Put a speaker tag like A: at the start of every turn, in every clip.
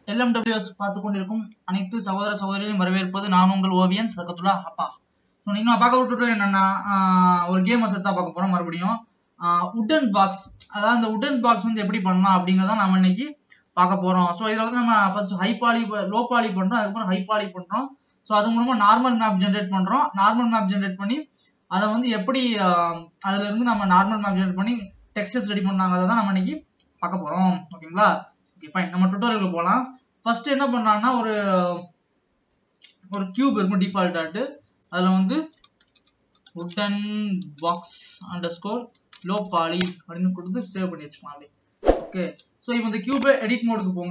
A: LMWS பார்த்து கொண்டிருக்கும் அனைத்து சகோதர சகோதரிகளையும் வரவேற்பது நான் உங்கள் ஓவியன் சதகத்துல்லா அப்பா ஸோ நீங்கள் நான் பார்க்க விட்டுட்டு என்னன்னா ஆஹ் ஒரு கேமை செத்தாக பார்க்க போகிறோம் மறுபடியும் உட்டன் பாக்ஸ் அதாவது அந்த உட்டன் பாக்ஸ் வந்து எப்படி பண்ணலாம் அப்படிங்கிறத நம்ம இன்னைக்கு பார்க்க போகிறோம் ஸோ இதில் வந்து நம்ம first high poly low poly பண்ணுறோம் அதுக்கப்புறம் ஹை பாலி பண்ணுறோம் ஸோ அது மூலமா நார்மல் மேப் ஜென்ரேட் பண்ணுறோம் நார்மல் மேப் ஜென்ரேட் பண்ணி அதை வந்து எப்படி ஆஹ் அதுல இருந்து நம்ம நார்மல் மேப் ஜென்ரேட் பண்ணி டெக்ஸ்டர்ஸ் ரெடி பண்ணாங்க அதை தான் நம்ம இன்னைக்கு பார்க்க போகிறோம் ஓகேங்களா ஓகே ஃபைன் நம்ம டுட்டோரியலுக்கு போகலாம் ஃபர்ஸ்ட் என்ன பண்ணலாம்னா ஒரு ஒரு கியூப் இருக்கும் டிஃபால்ட் ஆட்டு அதில் வந்து wooden box underscore low poly அப்படின்னு கொடுத்து சேவ் பண்ணி வச்சுக்கலாம் அப்படி ஓகே ஸோ இப்போ இந்த கியூபை எடிட் மோடுக்கு போங்க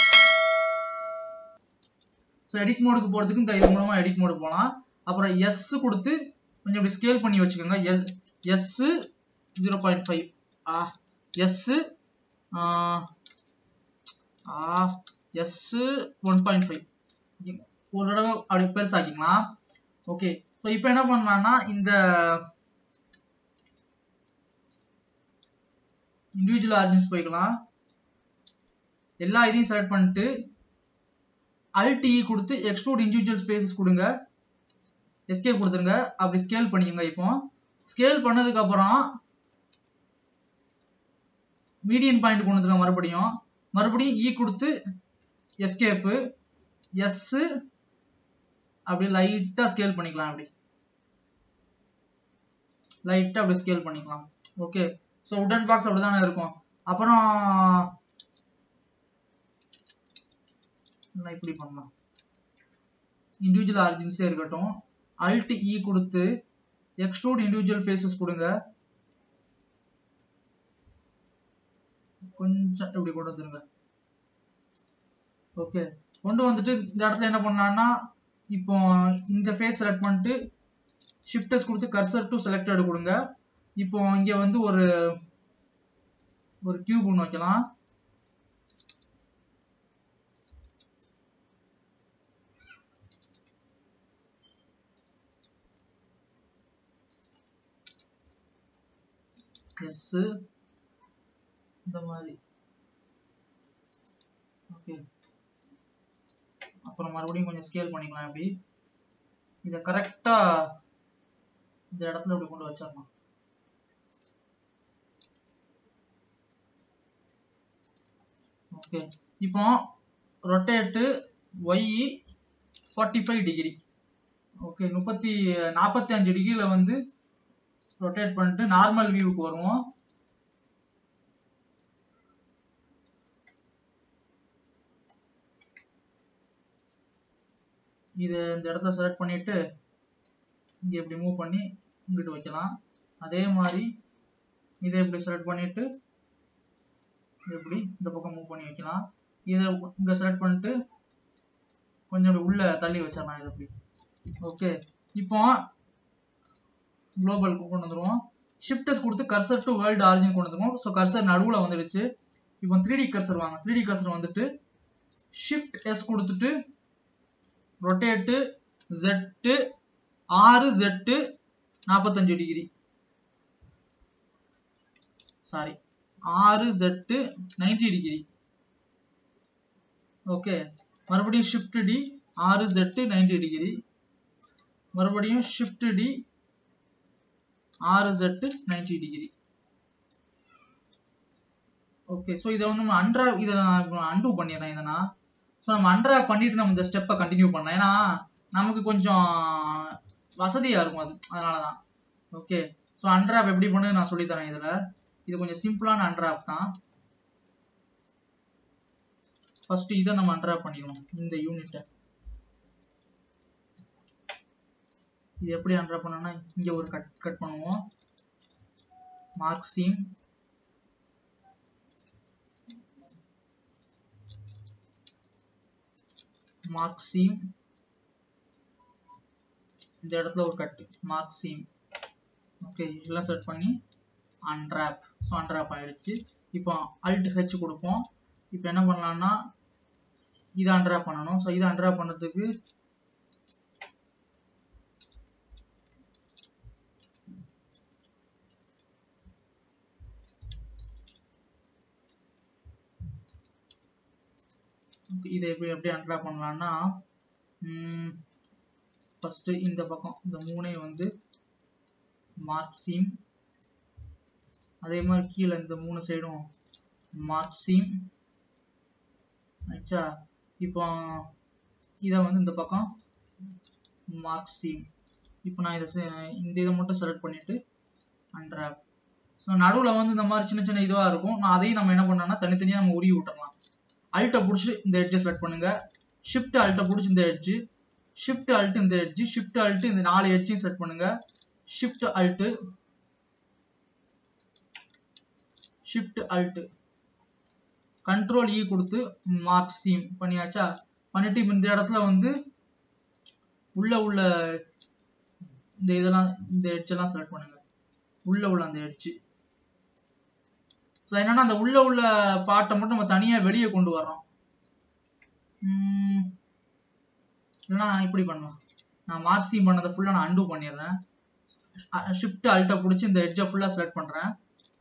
A: ஸோ எடிட் மோடுக்கு போகிறதுக்கு இந்த இது மூலமாக எடிட் மோடு போகலாம் அப்புறம் எஸ் கொடுத்து கொஞ்சம் இப்படி ஸ்கேல் பண்ணி வச்சுக்கோங்க S S zero point five ஆ எஸ் ஆ எஸ் ஒன் பாயிண்ட் ஃபைவ் ஒரு தடவை அப்படி பெருசாக்கிக்கலாம் ஓகே ஸோ இப்போ என்ன பண்ணலாம்னா இந்த இண்டிவிஜுவல் ஆர்ஜின்ஸ் போய்க்கலாம் எல்லா இதையும் செலக்ட் பண்ணிட்டு அல்டி கொடுத்து எக்ஸ்ட்ரூட் இண்டிவிஜுவல் ஸ்பேசஸ் கொடுங்க எஸ்கேப் கொடுத்துருங்க அப்படி ஸ்கேல் பண்ணிக்கோங்க இப்போ ஸ்கேல் பண்ணதுக்கு அப்புறம் மீடியன் பாயிண்ட் கொண்டு வந்துருங்க மறுபடியும் மறுபடியும் இ கொடுத்து எஸ்கேப்பு எஸ் அப்படி லைட்டா ஸ்கேல் பண்ணிக்கலாம் அப்படி லைட்டா அப்படி ஸ்கேல் பண்ணிக்கலாம் ஓகே ஸோ உடன் பாக்ஸ் அப்படிதானே இருக்கும் அப்புறம் இப்படி பண்ணலாம் இண்டிவிஜுவல் ஆர்ஜின்ஸே இருக்கட்டும் அல்ட் இ கொடுத்து எக்ஸ்ட்ரூட் இண்டிவிஜுவல் ஃபேஸஸ் கொடுங்க கொஞ்சம் இப்படி கொண்டு வந்துருங்க ஓகே கொண்டு வந்துட்டு இந்த இடத்துல என்ன பண்ணலாம்னா இப்போ இந்த ஃபேஸ் செலக்ட் பண்ணிட்டு ஷிஃப்டஸ் கொடுத்து கர்சர் டு செலக்டட் கொடுங்க இப்போ இங்க வந்து ஒரு ஒரு கியூப் ஒன்று வைக்கலாம் எஸ் இந்த மாதிரி ஓகே அப்புறம் மறுபடியும் கொஞ்சம் ஸ்கேல் பண்ணிக்கலாம் அப்படி இதை கரெக்டா இந்த இடத்துல இப்படி கொண்டு வச்சிடலாம் ஓகே இப்போ rotate Y forty five degree okay முப்பத்தி நாற்பத்தி அஞ்சு டிகிரியில் வந்து ரொட்டேட் பண்ணிட்டு நார்மல் வியூவுக்கு வருவோம் இதை இந்த இடத்துல செலக்ட் பண்ணிட்டு இங்கே இப்படி மூவ் பண்ணி இங்கிட்டு வைக்கலாம் அதே மாதிரி இதை இப்படி செலக்ட் பண்ணிட்டு இப்படி இந்த பக்கம் மூவ் பண்ணி வைக்கலாம் இதை இங்கே செலக்ட் பண்ணிட்டு கொஞ்சம் இப்படி உள்ள தள்ளி வச்சிடலாம் இது இப்படி ஓகே இப்போ குளோபல் கொண்டு வந்துருவோம் ஷிஃப்டஸ் கொடுத்து கர்சர் டு வேர்ல்டு ஆரிஜின் கொண்டு வந்துருவோம் ஸோ கர்சர் நடுவில் வந்துடுச்சு இப்போ த்ரீ டி கர்சர் வாங்க த்ரீ டி கர்சர் வந்துட்டு ஷிஃப்ட் எஸ் கொடுத்துட்டு ரொட்டேட்டு ஜெட்டு ஆறு ஜெட்டு நாற்பத்தஞ்சு டிகிரி சாரி ஆறு ஜெட்டு நைன்டி டிகிரி ஓகே மறுபடியும் ஷிஃப்ட் டி ஆறு ஜெட்டு நைன்டி டிகிரி மறுபடியும் ஷிஃப்ட் டி ஆறு Z ninety degree okay so இதை வந்து நம்ம அண்ட்ரா இதை நான் அன்டூ பண்ணிடுறேன் இதை நான் ஸோ நம்ம அண்ட்ராப் பண்ணிட்டு நம்ம இந்த ஸ்டெப்பை கண்டினியூ பண்ணலாம் ஏன்னா நமக்கு கொஞ்சம் வசதியாக இருக்கும் அது அதனால தான் ஓகே ஸோ அண்ட்ராப் எப்படி பண்ணு நான் சொல்லித்தரேன் இதில் இது கொஞ்சம் சிம்பிளான அண்ட்ராப் தான் ஃபர்ஸ்ட் இதை நம்ம அண்ட்ராப் பண்ணிடுவோம் இந்த யூனிட்டை இது எப்படி அண்ட்ராப் பண்ணோம்னா இங்கே ஒரு கட் கட் பண்ணுவோம் மார்க் சீம் மார்க் சீம் இந்த இடத்துல ஒரு கட்டு மார்க் சீம் ஓகே இதெல்லாம் செட் பண்ணி அன்ட்ராப் ஸோ அன்ட்ராப் ஆயிடுச்சு இப்போ அல்ட் ஹெச் கொடுப்போம் இப்போ என்ன பண்ணலாம்னா இதை அன்ட்ராப் பண்ணணும் ஸோ இதை அன்ட்ராப் பண்ணுறதுக்கு இதை எப்படி எப்படி அன்ட்ராப் பண்ணலாம்னா ஃபஸ்ட்டு இந்த பக்கம் இந்த மூணே வந்து மார்க் சீம் அதே மாதிரி கீழே இந்த மூணு சைடும் மார்க் சீம் ஆச்சா இப்போ இதை வந்து இந்த பக்கம் மார்க் சீம் இப்போ நான் இதை செ- இந்த இதை மட்டும் செலக்ட் பண்ணிட்டு அன்ட்ராப் ஸோ நடுவில் வந்து இந்த மாதிரி சின்ன சின்ன இதுவாக இருக்கும் நான் அதையும் நம்ம என்ன பண்ணோம்னா தனித்தனியாக நம்ம உருவி விட்டுறலாம் அல்ட்டை பிடிச்சி இந்த எட்ஜை செலக்ட் பண்ணுங்க ஷிஃப்ட் அல்ட்டை பிடிச்சி இந்த எட்ஜு ஷிஃப்ட் அல்ட் இந்த எட்ஜு ஷிஃப்ட் அல்ட் இந்த நாலு எட்ஜையும் செலக்ட் பண்ணுங்க shift alt shift alt control E கொடுத்து மார்க் சீம் பண்ணியாச்சா பண்ணிட்டு இப்ப இந்த இடத்துல வந்து உள்ள உள்ள இந்த இதெல்லாம் இந்த எட்ஜ் எல்லாம் செலக்ட் பண்ணுங்க உள்ள உள்ள அந்த எட்ஜ் ஸோ என்னன்னா அந்த உள்ள உள்ள பாட்டை மட்டும் நம்ம தனியா வெளியே கொண்டு வர்றோம் உம் இல்லைன்னா இப்படி பண்ணலாம் நான் மார்க்ஸிங் பண்ணதை ஃபுல்லா நான் அன்டூ பண்ணிடுறேன் ஷிஃப்ட் அல்ட்டை பிடிச்சி இந்த எட்ஜை ஃபுல்லா செலக்ட் பண்றேன்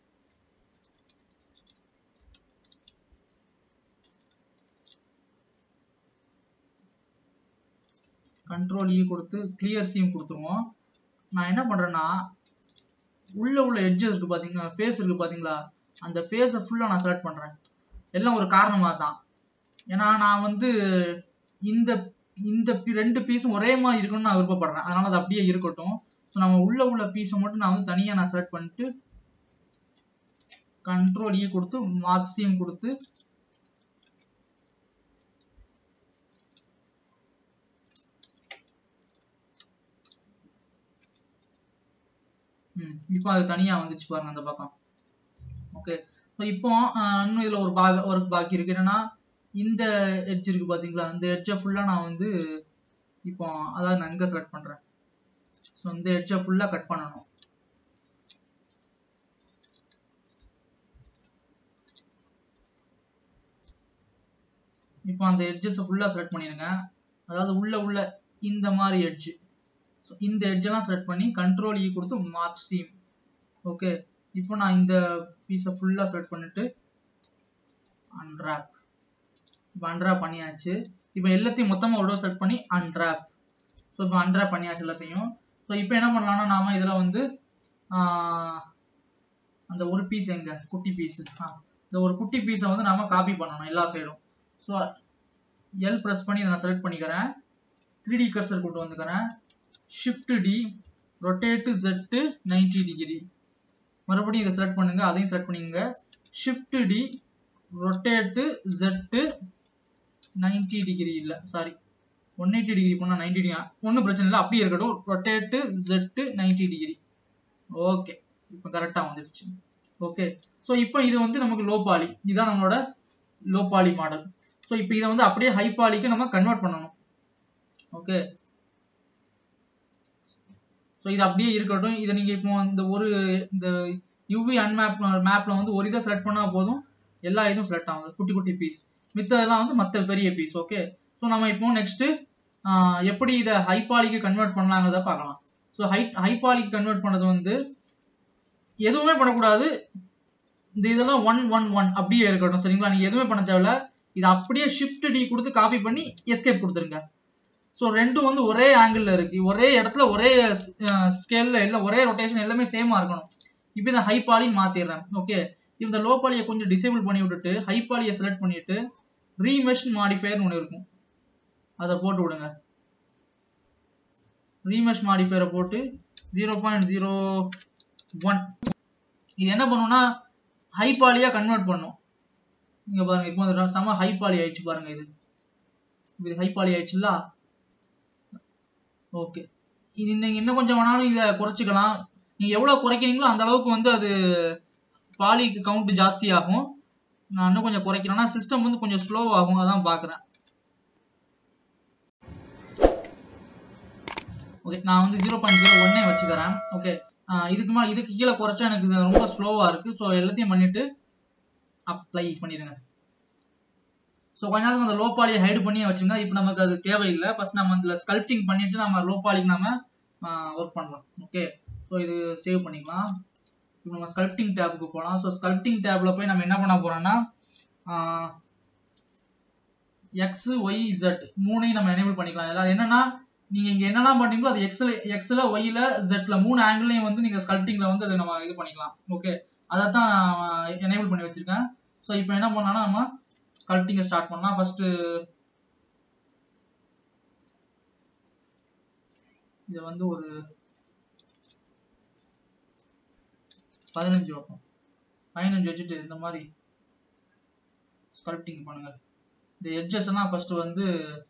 A: கண்ட்ரோல் இ கொடுத்து கிளியர் சீம் கொடுத்துருவோம் நான் என்ன பண்றேன்னா உள்ள உள்ள எட்ஜஸ் இருக்கு பாத்தீங்களா ஃபேஸ் இருக்கு பாத்தீங்களா அந்த ஃபேஸை ஃபுல்லா நான் செலக்ட் பண்றேன் எல்லாம் ஒரு காரணமா தான் ஏன்னா நான் வந்து இந்த இந்த பி- ரெண்டு பீஸும் ஒரே மாதிரி இருக்கணும்னு நான் விருப்பப்படுறேன் அதனால அது அப்படியே இருக்கட்டும் ஸோ நம்ம உள்ள உள்ள பீஸை மட்டும் நான் வந்து தனியா நான் செலக்ட் பண்ணிட்டு கண்ட்ரோல் இ கொடுத்து மார்க்ஸியம் கொடுத்து ம் இப்போ அது தனியா வந்துச்சு பாருங்க அந்த பக்கம் ஓகே ஸோ இப்போ ஆஹ், இன்னும் இதுல ஒரு பாக ஒர்க் பாக்கி இருக்கு என்னன்னா இந்த எட்ஜ் இருக்கு பாத்தீங்களா இந்த எட்ஜை ஃபுல்லா நான் வந்து இப்போ அதாவது நான் இங்க செலக்ட் பண்றேன் ஸோ இந்த எட்ஜை ஃபுல்லா கட் பண்ணணும் இப்போ அந்த எட்ஜஸ் ஃபுல்லா செலக்ட் பண்ணிருங்க அதாவது உள்ள உள்ள இந்த மாதிரி எட்ஜ் இந்த எட்ஜெல்லாம் செலக்ட் பண்ணி கண்ட்ரோல் இ கொடுத்து மார்க் சீம் ஓகே இப்போ நான் இந்த பீஸை ஃபுல்லா செலக்ட் பண்ணிட்டு அன்ராப் இப்போ அன்ராப் பண்ணியாச்சு இப்போ எல்லாத்தையும் மொத்தமா ஒரு செலக்ட் பண்ணி அன்ராப் ஸோ இப்போ அன்ராப் பண்ணியாச்சு எல்லாத்தையும் ஸோ இப்போ என்ன பண்ணலாம்னா நாம இதுல வந்து ஆஹ், அந்த ஒரு பீஸ் எங்க குட்டி பீஸ் இந்த ஒரு குட்டி பீஸை வந்து நாம காப்பி பண்ணணும் எல்லா சைடும் ஸோ எல் ப்ரெஸ் பண்ணி இதை நான் செலக்ட் பண்ணிக்கிறேன் த்ரீ டி கர்சர் கொண்டு வந்துக்கிறேன் shift D rotate Z ninety degree மறுபடியும் இதை செலக்ட் பண்ணுங்க அதையும் செலக்ட் பண்ணிக்கங்க shift D rotate Z ninety degree இல்ல சாரி ஒன் எயிட்டி டிகிரி பண்ணா நைன்டி டிகிரி ஒன்றும் பிரச்சனை இல்லை அப்படியே இருக்கட்டும் rotate Z ninety degree okay இப்போ கரெக்டாக வந்துடுச்சு ஓகே ஸோ இப்போ இது வந்து நமக்கு லோ பாலி இதுதான் நம்மளோட லோ பாலி மாடல் ஸோ இப்போ இதை வந்து அப்படியே ஹை பாலிக்கு நம்ம கன்வெர்ட் பண்ணணும் ஓகே ஸோ இது அப்படியே இருக்கட்டும் இதை நீங்க இப்போ இந்த ஒரு இந்த யூவி அன்மேப் மேப்ல வந்து ஒரு இதை செலக்ட் பண்ணா போதும் எல்லா இதுவும் செலக்ட் ஆகும் குட்டி குட்டி பீஸ் மித்ததெல்லாம் வந்து மற்ற பெரிய பீஸ் ஓகே ஸோ நம்ம இப்போ நெக்ஸ்ட் எப்படி இதை ஹைபாலிக்கு கன்வெர்ட் பண்ணலாங்கிறத பார்க்கலாம் ஸோ ஹை ஹைபாலிக்கு கன்வெர்ட் பண்ணது வந்து எதுவுமே பண்ணக்கூடாது இந்த இதெல்லாம் ஒன் ஒன் ஒன் அப்படியே இருக்கட்டும் சரிங்களா நீங்க எதுவுமே பண்ண தேவையில்ல இதை அப்படியே ஷிஃப்ட் டி கொடுத்து காப்பி பண்ணி எஸ்கேப் கொடுத்துருங்க ஸோ ரெண்டும் வந்து ஒரே ஆங்கிள் இருக்கு ஒரே இடத்துல ஒரே ஸ்கேல்ல இல்ல ஒரே ரொட்டேஷன் எல்லாமே சேமா இருக்கணும் இப்போ இந்த ஹை பாலின்னு மாத்திடுறேன் ஓகே இந்த லோ பாலியை கொஞ்சம் டிசேபிள் பண்ணி விட்டுட்டு ஹை பாலியை செலக்ட் பண்ணிட்டு ரீமெஷ் மாடிஃபயர்னு ஒன்று இருக்கும் அதை போட்டு விடுங்க ரீமெஷ் மாடிஃபயரை போட்டு ஜீரோ பாயிண்ட் ஜீரோ ஒன் இது என்ன பண்ணும்னா ஹை பாலியா கன்வெர்ட் பண்ணும் இங்க பாருங்க இப்போ இந்த செம ஹை பாலி ஆயிடுச்சு பாருங்க இது இது ஹை பாலி ஆயிடுச்சுல்ல ஓகே இது நீங்க இன்னும் கொஞ்சம் வேணாலும் இதை குறைச்சிக்கலாம் நீங்க எவ்வளவு குறைக்கிறீங்களோ அந்த அளவுக்கு வந்து அது பாலி கவுண்ட் ஜாஸ்தி ஆகும் நான் இன்னும் கொஞ்சம் குறைக்கிறேன்னா சிஸ்டம் வந்து கொஞ்சம் ஸ்லோ ஆகும் அதான் பாக்குறேன் ஓகே நான் வந்து ஜீரோ பாயிண்ட் ஜீரோ ஒன்னே வச்சுக்கிறேன் ஓகே இதுக்கு மேலே இதுக்கு கீழே குறைச்சா எனக்கு இது ரொம்ப ஸ்லோவா இருக்கு ஸோ எல்லாத்தையும் பண்ணிட்டு அப்ளை பண்ணிடுங்க ஸோ கொஞ்ச நேரத்துக்கு அந்த லோ பாலியை ஹைடு பண்ணி வச்சுங்க இப்போ நமக்கு அது தேவையில்லை ஃபர்ஸ்ட் நம்ம அதில் ஸ்கல்ப்டிங் பண்ணிட்டு நம்ம லோ பாலிக்கு நம்ம ஒர்க் பண்ணலாம் ஓகே ஸோ இது சேவ் பண்ணிக்கலாம் இப்போ நம்ம ஸ்கல்ப்டிங் டேபுக்கு போகலாம் ஸோ ஸ்கல்ப்டிங் டேப்ல போய் நம்ம என்ன பண்ண போறோம்னா எக்ஸ் ஒய் இசட் மூணையும் நம்ம எனேபிள் பண்ணிக்கலாம் இதில் என்னன்னா நீங்க இங்க என்னெல்லாம் பண்றீங்களோ அது எக்ஸ்ல எக்ஸ்ல ஒய்ல ஜெட்ல மூணு ஆங்கிள்லையும் வந்து நீங்க ஸ்கல்ப்டிங்ல வந்து அதை நம்ம இது பண்ணிக்கலாம் ஓகே அதை தான் எனேபிள் பண்ணி வச்சிருக்கேன் ஸோ இப்போ என்ன பண்ணலாம்னா நம்ம ஸ்கல்ப்டிங்கை ஸ்டார்ட் பண்ணலாம் ஃபர்ஸ்ட் இது வந்து ஒரு பதினஞ்சு வைப்போம் பதினஞ்சு வச்சுட்டு இந்த மாதிரி ஸ்கல்ப்டிங் பண்ணுங்க இந்த எட்ஜஸ் எல்லாம் ஃபர்ஸ்ட் வந்து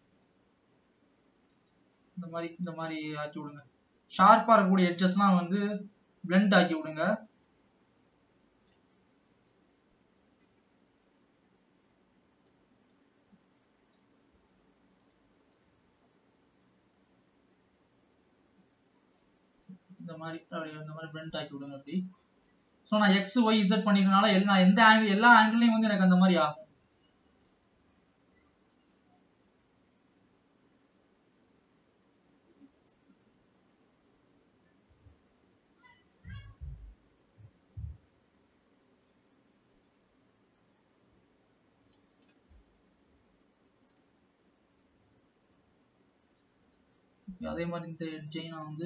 A: இந்த மாதிரி இந்த மாதிரி ஆக்கி விடுங்க ஷார்ப்பா இருக்கக்கூடிய எட்ஜஸ்லாம் வந்து பிளெண்ட் ஆக்கி விடுங்க இந்த மாதிரி அப்படி இந்த மாதிரி பிளெண்ட் ஆக்கி விடுங்க அப்படி ஸோ நான் எக்ஸ் ஒய் இசட் பண்ணிக்கிறனால எல்லா எந்த ஆங்கிள் எல்லா ஆங்கிள்லையும் வந்து எனக்கு அந்த மாதிரி ஆகும் அதே மாதிரி இந்த எட்ஜை நான் வந்து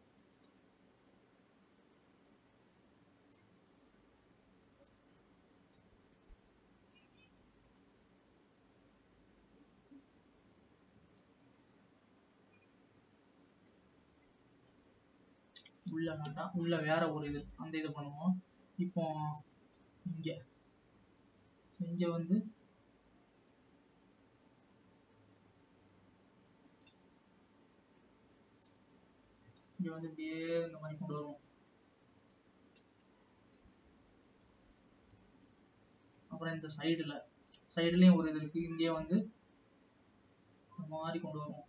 A: உள்ள வேண்டாம் உள்ள வேற ஒரு இது அந்த இது பண்ணுவோம் இப்போ இங்க இங்க வந்து இங்க வந்து இப்படியே இந்த மாதிரி கொண்டு வருவோம் அப்புறம் இந்த சைடுல சைடுலயும் ஒரு இது இருக்கு இங்கேயே வந்து இந்த மாதிரி கொண்டு வருவோம்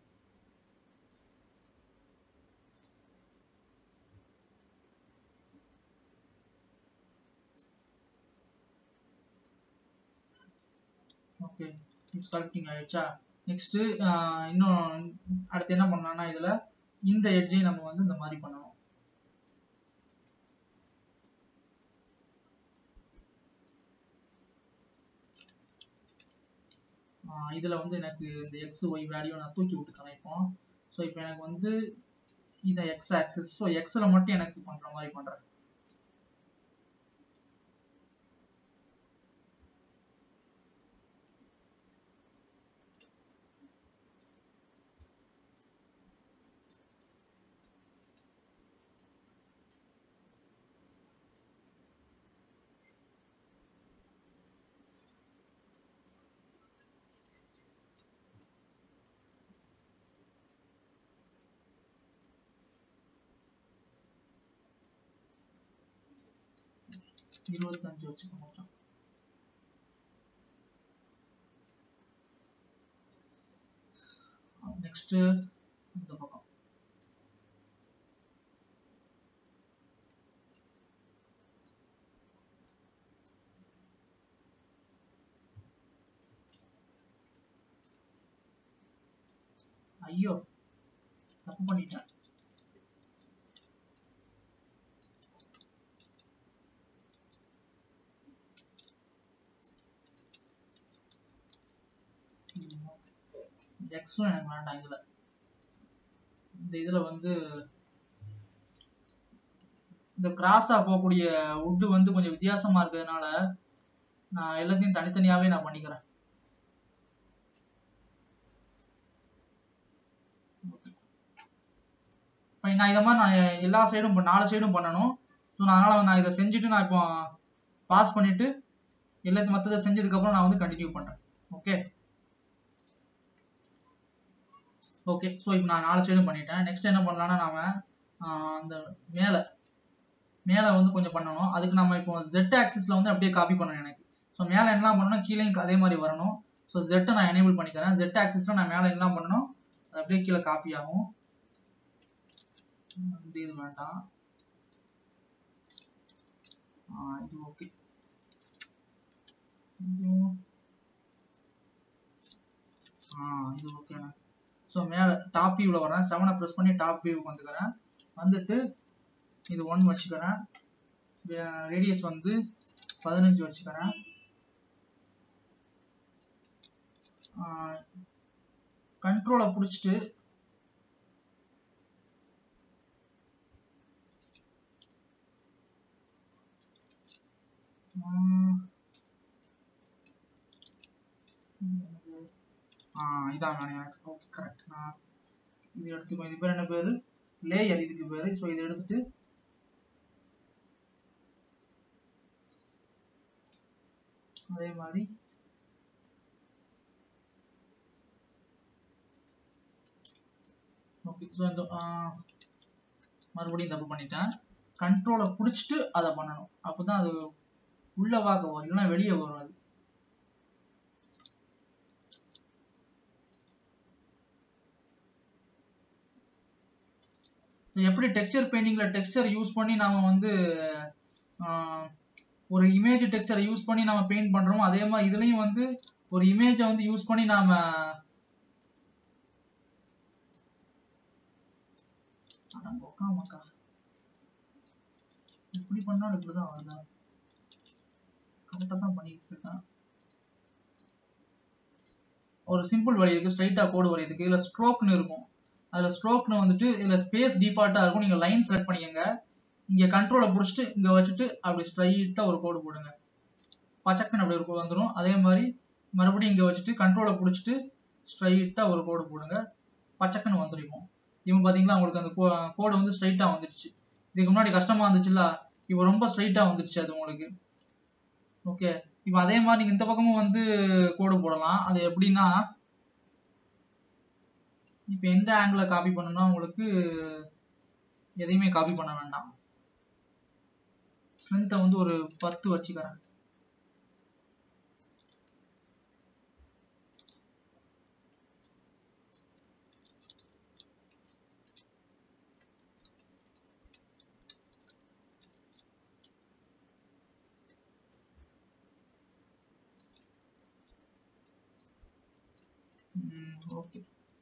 A: ஓகே ஸ்கல்ப்டிங் ஆயிடுச்சா நெக்ஸ்ட் இன்னும் அடுத்து என்ன பண்ணலாம்னா இதுல இந்த எட்ஜையும் நம்ம வந்து இந்த மாதிரி பண்ணணும் ஆஹ் இதுல வந்து எனக்கு இந்த எக்ஸ் ஒய் வேல்யூ நான் தூக்கி விட்டு கலைப்போம் ஸோ இப்போ எனக்கு வந்து இதை எக்ஸ் ஆக்சிஸ் ஸோ எக்ஸ்ல மட்டும் எனக்கு பண்ற மாதிரி பண்றேன் இருபத்தஞ்சு வச்சுக்க மாட்டோம் நெக்ஸ்ட் இந்த பக்கம் ஐயோ தப்பு பண்ணிட்டேன் எக்ஸும் எனக்கு வேண்டாம் இதுல இந்த இதுல வந்து இந்த கிராஸா போகக்கூடிய உட்டு வந்து கொஞ்சம் வித்தியாசமா இருக்கிறதுனால நான் எல்லாத்தையும் தனித்தனியாவே நான் பண்ணிக்கிறேன் இப்போ நான் இதை மாதிரி நான் எல்லா சைடும் நாலு சைடும் பண்ணணும் ஸோ நான் அதனால நான் இதை செஞ்சுட்டு நான் இப்போ பாஸ் பண்ணிட்டு எல்லாத்தையும் மற்றதை செஞ்சதுக்கப்புறம் நான் வந்து கண்டினியூ பண்றேன் ஓகே ஓகே ஸோ இப்போ நான் நாலு சைடும் பண்ணிட்டேன் நெக்ஸ்ட் என்ன பண்ணலாம்னா நாம ஆஹ் அந்த மேலே மேலே வந்து கொஞ்சம் பண்ணணும் அதுக்கு நம்ம இப்போ ஜெட் ஆக்சிஸ்ல வந்து அப்படியே காப்பி பண்ணணும் எனக்கு ஸோ மேலே என்ன பண்ணணும் கீழேயும் அதே மாதிரி வரணும் ஸோ ஜெட்டை நான் எனேபிள் பண்ணிக்கிறேன் ஜெட் ஆக்சிஸ்ல நான் மேலே என்ன பண்ணணும் அது அப்படியே கீழே காப்பி ஆகும் இந்த இது வேண்டாம் ஆஹ் இது ஓகே ஆ இது ஓகேண்ணா ஸோ மேலே டாப் வியூவில் வரேன் செவனை ப்ரெஸ் பண்ணி டாப் வியூக்கு வந்துக்கிறேன் வந்துட்டு இது ஒன் வச்சுக்கிறேன் ரேடியஸ் வந்து பதினஞ்சு வச்சுக்கிறேன் கண்ட்ரோலை பிடிச்சிட்டு இதான் ஓகே கரெக்ட் நான் இது எடுத்துக்கோ இது பேர் என்ன பேர் லேயர் இதுக்கு பேர் ஸோ இதை எடுத்துட்டு அதே மாதிரி ஓகே ஸோ இந்த மறுபடியும் தப்பு பண்ணிட்டேன் கண்ட்ரோலை பிடிச்சிட்டு அதை பண்ணணும் அப்போ தான் அது உள்ள வாக்க வரும் இல்லைன்னா வெளியே வரும் அது எப்படி டெக்ஸ்டர் பெயிண்டிங்ல டெக்ஸ்டர் யூஸ் பண்ணி நாம வந்து ஒரு இமேஜ் டெக்ஸ்டரை யூஸ் பண்ணி நாம பெயிண்ட் பண்றோமோ அதே மாதிரி இதுலயும் வந்து ஒரு இமேஜை வந்து யூஸ் பண்ணி நாம மக்கா இப்படி பண்ணாலும் இப்படிதான் வருதா கரெக்டாக தான் பண்ணிட்டு இருக்கேன் ஒரு சிம்பிள் வழி இருக்கு ஸ்ட்ரைட்டா கோடு வரையதுக்கு இதுல ஸ்ட்ரோக்னு இருக்கும் அதுல ஸ்ட்ரோக்னு வந்துட்டு இதுல ஸ்பேஸ் டிஃபால்ட்டா இருக்கும் நீங்க லைன் செலக்ட் பண்ணிக்கங்க இங்க கண்ட்ரோலை பிடிச்சிட்டு இங்க வச்சுட்டு அப்படி ஸ்ட்ரைட்டா ஒரு கோடு போடுங்க பச்சக்குன்னு அப்படி ஒரு கோடு வந்துடும் அதே மாதிரி மறுபடியும் இங்க வச்சுட்டு கண்ட்ரோலை பிடிச்சிட்டு ஸ்ட்ரைட்டா ஒரு கோடு போடுங்க பச்சக்குன்னு வந்துருக்கும் இவன் பாத்தீங்களா உங்களுக்கு அந்த கோடு வந்து ஸ்ட்ரைட்டா வந்துடுச்சு இதுக்கு முன்னாடி கஷ்டமா இருந்துச்சுல்ல இப்போ ரொம்ப ஸ்ட்ரைட்டா வந்துடுச்சு அது உங்களுக்கு ஓகே இப்போ அதே மாதிரி நீங்க இந்த பக்கமும் வந்து கோடு போடலாம் அது எப்படின்னா இப்போ எந்த ஆங்கிளை காப்பி பண்ணணும்னா உங்களுக்கு எதையுமே காப்பி பண்ண வேண்டாம் ஸ்ட்ரென்த்தை வந்து ஒரு பத்து வச்சுக்கிறேன் ஓகே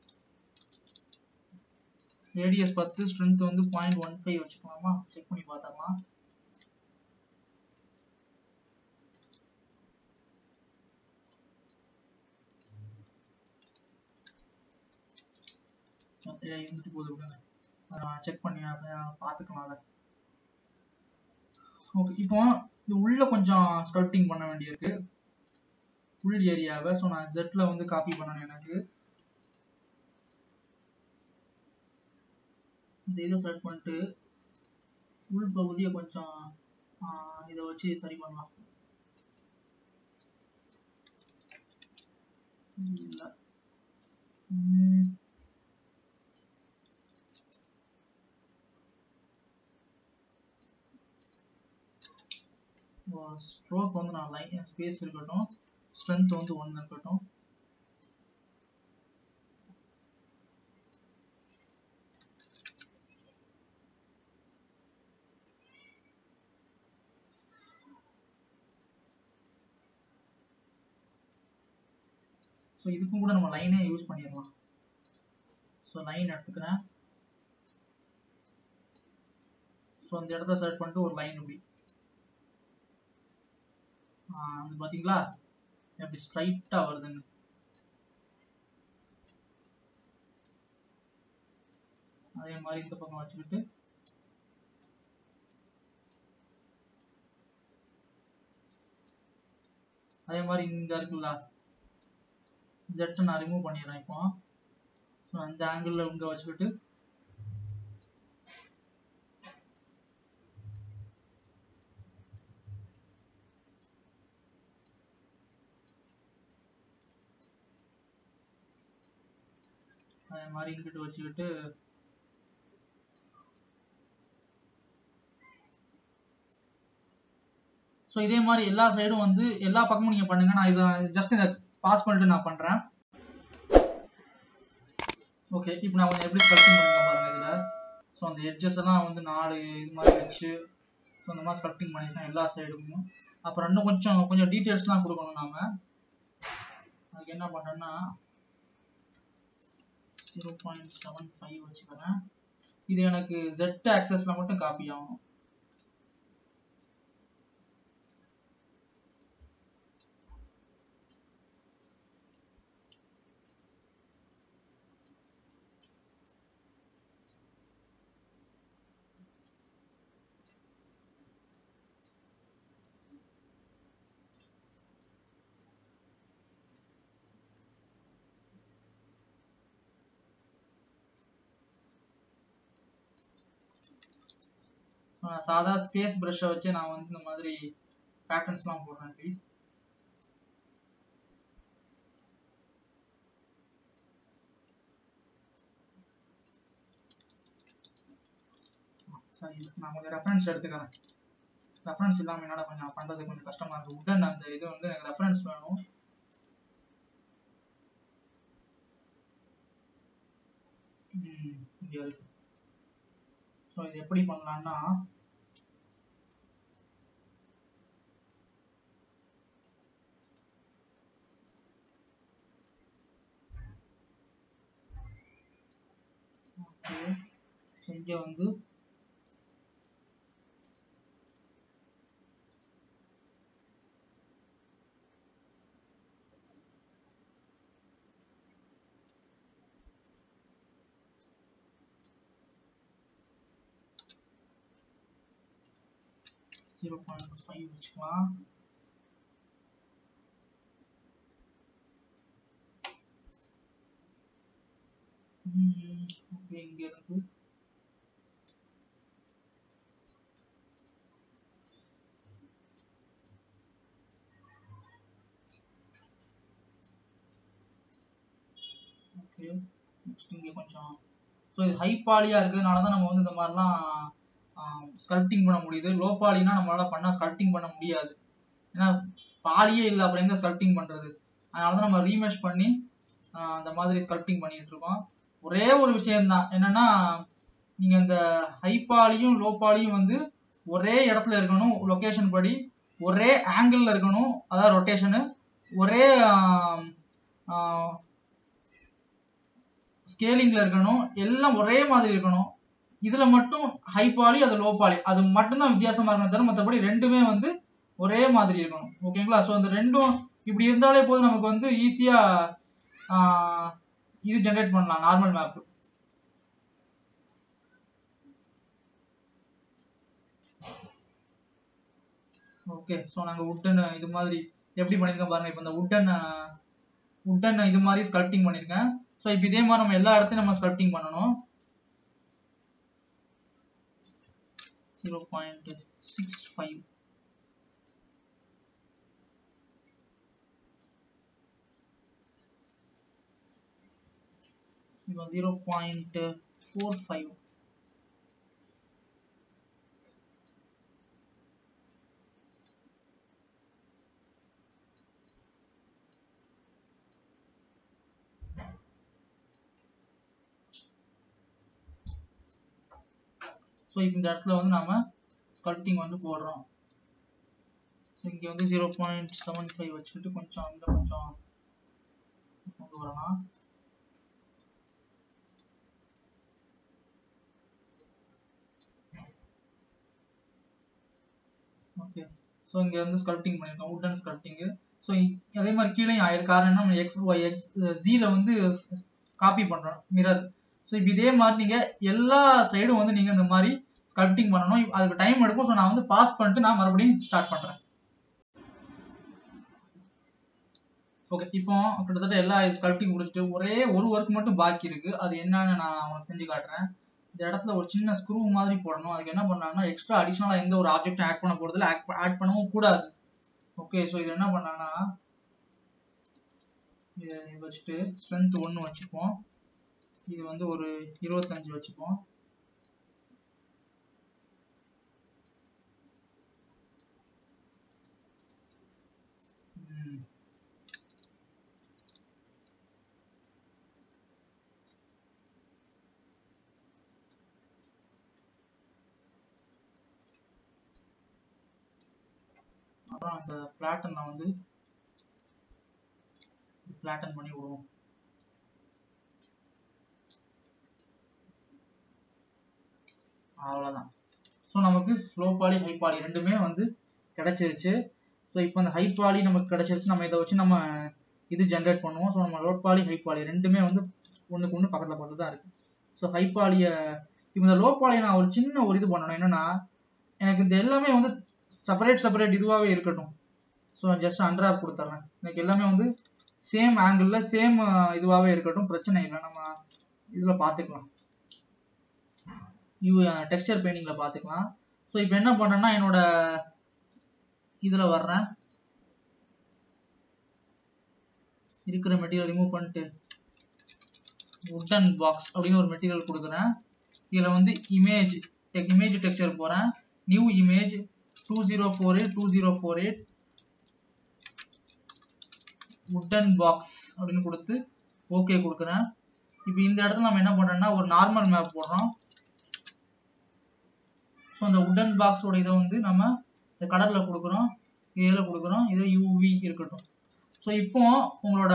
A: ரேடியஸ் பத்து ஸ்ட்ரென்த் வந்து பாயிண்ட் ஒன் ஃபைவ் வச்சுக்கலாமா செக் பண்ணி பார்த்தரலாம் இருந்துட்டு போகுது விடுங்க செக் பண்ணி பார்த்துக்கலாம் அதை ஓகே இப்போ இது உள்ள கொஞ்சம் ஸ்கல்ப்டிங் பண்ண வேண்டியிருக்கு ஃபுல் ஏரியாவை ஸோ நான் ஜெட்டில் வந்து காப்பி பண்ணணும் எனக்கு இந்த இதை செலக்ட் பண்ணிட்டு உள் பகுதியை கொஞ்சம் இதை வச்சு சரி பண்ணலாம் இல்லை ஸ்ட்ரோக் வந்து நான் லைன் ஸ்பேஸ் இருக்கட்டும் ஸ்ட்ரென்த் வந்து ஒன்று இருக்கட்டும் ஸோ இதுக்கும் கூட நம்ம லைனே யூஸ் பண்ணிடலாம் ஸோ லைன் எடுத்துக்கிறேன் ஸோ அந்த இடத்த செலக்ட் பண்ணிட்டு ஒரு லைன் இப்படி அது பார்த்தீங்களா எப்படி ஸ்ட்ரைட்டாக வருதுங்க அதே மாதிரி இந்த பக்கம் வச்சுக்கிட்டு அதே மாதிரி இங்க இருக்குல்ல ஜெட்டை நான் ரிமூவ் பண்ணிடுறேன் இப்போ ஸோ அந்த ஆங்கிளில் இங்கே வச்சுக்கிட்டு அதே மாதிரி இங்கிட்டு வச்சுக்கிட்டு ஸோ இதே மாதிரி எல்லா சைடும் வந்து எல்லா பக்கமும் நீங்கள் பண்ணுங்க நான் இதை ஜஸ்ட் இதை பாஸ் பண்ணிட்டு நான் பண்ணுறேன் ஓகே இப்போ நான் கொஞ்சம் எப்படி ஸ்கல்ப்டிங் பண்ணிருக்கேன் பாருங்க இதில் ஸோ அந்த எட்ஜஸ் எல்லாம் வந்து நாலு இது மாதிரி வச்சு ஸோ அந்த மாதிரி ஸ்கல்ப்டிங் பண்ணியிருக்கேன் எல்லா சைடுக்கும் அப்புறம் இன்னும் கொஞ்சம் கொஞ்சம் டீட்டெயில்ஸ்லாம் கொடுக்கணும் நாம அதுக்கு என்ன பண்ணுறேன்னா ஜீரோ பாயிண்ட் செவன் ஃபைவ் வச்சுக்கிறேன் இது எனக்கு ஜெட் ஆக்சஸில் மட்டும் காப்பி ஆகணும் நான் சாதா ஸ்பேஸ் ப்ரஷ்ஷை வச்சு நான் வந்து இந்த மாதிரி பேட்டர்ன்ஸ்லாம் போடுறேன் இப்படி சரி நான் கொஞ்சம் ரெஃபரன்ஸ் எடுத்துக்கிறேன் ரெஃபரன்ஸ் இல்லாமல் என்னால் கொஞ்சம் பண்ணுறது கொஞ்சம் கஷ்டமா இருக்கு உடன் அந்த இது வந்து எனக்கு ரெஃபரன்ஸ் வேணும் ம் இங்கே இருக்கு ஸோ இது எப்படி பண்ணலான்னா ஓகே ஸோ இங்கே வந்து ஜீரோ பாயிண்ட் ஃபைவ் வச்சுக்கலாம் ஓகே இங்க இருந்து ஓகே நெக்ஸ்ட் இங்க கொஞ்சம் ஸோ இது ஹை பாலியா இருக்கிறதுனால தான் நம்ம வந்து இந்த மாதிரிலாம் ஸ்கல்ப்டிங் பண்ண முடியுது லோ பாலினா நம்மளால பண்ணா ஸ்கல்ப்டிங் பண்ண முடியாது ஏன்னா பாலியே இல்லை அப்புறம் எங்க ஸ்கல்ப்டிங் பண்றது அதனால தான் நம்ம ரீமெஷ் பண்ணி ஆஹ் அந்த மாதிரி ஸ்கல்ப்டிங் பண்ணிட்டு இருக்கோம் ஒரே ஒரு விஷயம்தான் என்னன்னா நீங்க இந்த ஹை பாலியும் லோ பாலியும் வந்து ஒரே இடத்துல இருக்கணும் லொகேஷன் படி ஒரே ஆங்கிள் இருக்கணும் அதாவது ரொட்டேஷனு ஒரே ஸ்கேலிங்ல இருக்கணும் எல்லாம் ஒரே மாதிரி இருக்கணும் இதுல மட்டும் ஹை பாலி அது லோ பாலி அது மட்டும்தான் வித்தியாசமா இருக்கணும் தவிர மற்றபடி ரெண்டுமே வந்து ஒரே மாதிரி இருக்கணும் ஓகேங்களா ஸோ அந்த ரெண்டும் இப்படி இருந்தாலே போதும் நமக்கு வந்து ஈஸியா இது ஜென்ரேட் பண்ணலாம் நார்மல் மேப் ஓகே ஸோ நாங்கள் உட்டன் இது மாதிரி எப்படி பண்ணியிருக்கோம் பாருங்க இப்போ இந்த உட்டன் உட்டன் இது மாதிரி ஸ்கல்ப்டிங் பண்ணியிருக்கேன் ஸோ இப்போ இதே மாதிரி நம்ம எல்லா இடத்துலையும் நம்ம ஸ்கல்ப்டிங் பண்ணணும் ஜீரோ பாயிண்ட் சிக்ஸ் ஃபைவ் இப்போ zero point four five so இப்போ இந்த இடத்துல வந்து நாம ஸ்கல்ப்டிங் வந்து போடுறோம் ஸோ இங்கே வந்து ஜீரோ பாயிண்ட் செவன் ஃபைவ் வச்சுக்கிட்டு கொஞ்சம் அங்கே கொஞ்சம் கொண்டு வரலாம் ஓகே ஸோ இங்கே வந்து ஸ்கல்ப்டிங் பண்ணியிருக்கோம் உட்டன் ஸ்கல்ப்டிங்கு ஸோ அதே மாதிரி கீழே ஆயிருக்கு காரணம் என்ன நம்ம எக்ஸ் ஒய் எக்ஸ் ஜியில் வந்து காப்பி பண்ணுறோம் மிரர் ஸோ இப்போ இதே மாதிரி நீங்கள் எல்லா சைடும் வந்து நீங்கள் இந்த மாதிரி ஸ்கல்ப்டிங் பண்ணணும் அதுக்கு டைம் எடுக்கும் ஸோ நான் வந்து பாஸ் பண்ணிட்டு நான் மறுபடியும் ஸ்டார்ட் பண்ணுறேன் ஓகே இப்போ கிட்டத்தட்ட எல்லா ஸ்கல்ப்டிங் முடிச்சுட்டு ஒரே ஒரு ஒர்க் மட்டும் பாக்கி இருக்கு அது என்னன்னு நான் உங்களுக்கு செஞ்சு காட்டுறேன் இந்த இடத்துல ஒரு சின்ன ஸ்க்ரூ மாதிரி போடணும் அதுக்கு என்ன பண்ணாங்கன்னா எக்ஸ்ட்ரா அடிஷனலாக எந்த ஒரு ஆப்ஜெக்டும் ஆட் பண்ண போகிறதுல ஆட் பண்ணவும் கூடாது ஓகே ஸோ இது என்ன பண்ணாங்கன்னா இதை வச்சுட்டு ஸ்ட்ரென்த் ஒன்று வச்சுப்போம் இது வந்து ஒரு இருபத்தஞ்சு வச்சுப்போம் அப்புறம் அந்த ஃப்ளாட்டனை வந்து ஃப்ளாட்டன் பண்ணி விடுவோம் அவ்வளோதான் ஸோ நமக்கு ஸ்லோ பாலி ஹை பாலி ரெண்டுமே வந்து கிடைச்சிருச்சு ஸோ இப்போ அந்த ஹை பாலி நமக்கு கிடைச்சிருச்சு நம்ம இதை வச்சு நம்ம இது ஜென்ரேட் பண்ணுவோம் ஸோ நம்ம லோ பாலி ஹை பாலி ரெண்டுமே வந்து ஒன்றுக்கு ஒன்று பக்கத்தில் பக்கத்தில் தான் இருக்குது ஸோ ஹை பாலியை இப்போ இந்த லோ பாலியை நான் ஒரு சின்ன ஒரு இது பண்ணணும் என்னன்னா எனக்கு இந்த எல்லாமே வந்து செப்பரேட் செப்பரேட் இதுவாகவே இருக்கட்டும் ஸோ ஜஸ்ட் அண்ட்ராப் கொடுத்துட்றேன் எனக்கு எல்லாமே வந்து சேம் ஆங்கிளில் சேம் இதுவாகவே இருக்கட்டும் பிரச்சனை இல்லை நம்ம இதில் பார்த்துக்கலாம் யூ டெக்ஸ்டர் பெயிண்டிங்கில் பார்த்துக்கலாம் ஸோ இப்போ என்ன பண்ணேன்னா என்னோட இதுல வர்றேன் இருக்கிற மெட்டீரியல் ரிமூவ் பண்ணிட்டு உட்டன் பாக்ஸ் அப்படின்னு ஒரு மெட்டீரியல் கொடுக்குறேன் இதில் வந்து இமேஜ் டெக் இமேஜ் டெக்ஸ்சர் போகிறேன் new image two zero four eight two zero four eight wooden box அப்படின்னு கொடுத்து ஓகே கொடுக்குறேன் இப்போ இந்த இடத்துல நம்ம என்ன பண்ணுறோம்னா ஒரு நார்மல் மேப் போடுறோம் ஸோ அந்த உட்டன் பாக்ஸோட இதை வந்து நம்ம இந்த கடலில் கொடுக்குறோம் இதில் கொடுக்குறோம் இது யூவி இருக்கட்டும் ஸோ இப்போ உங்களோட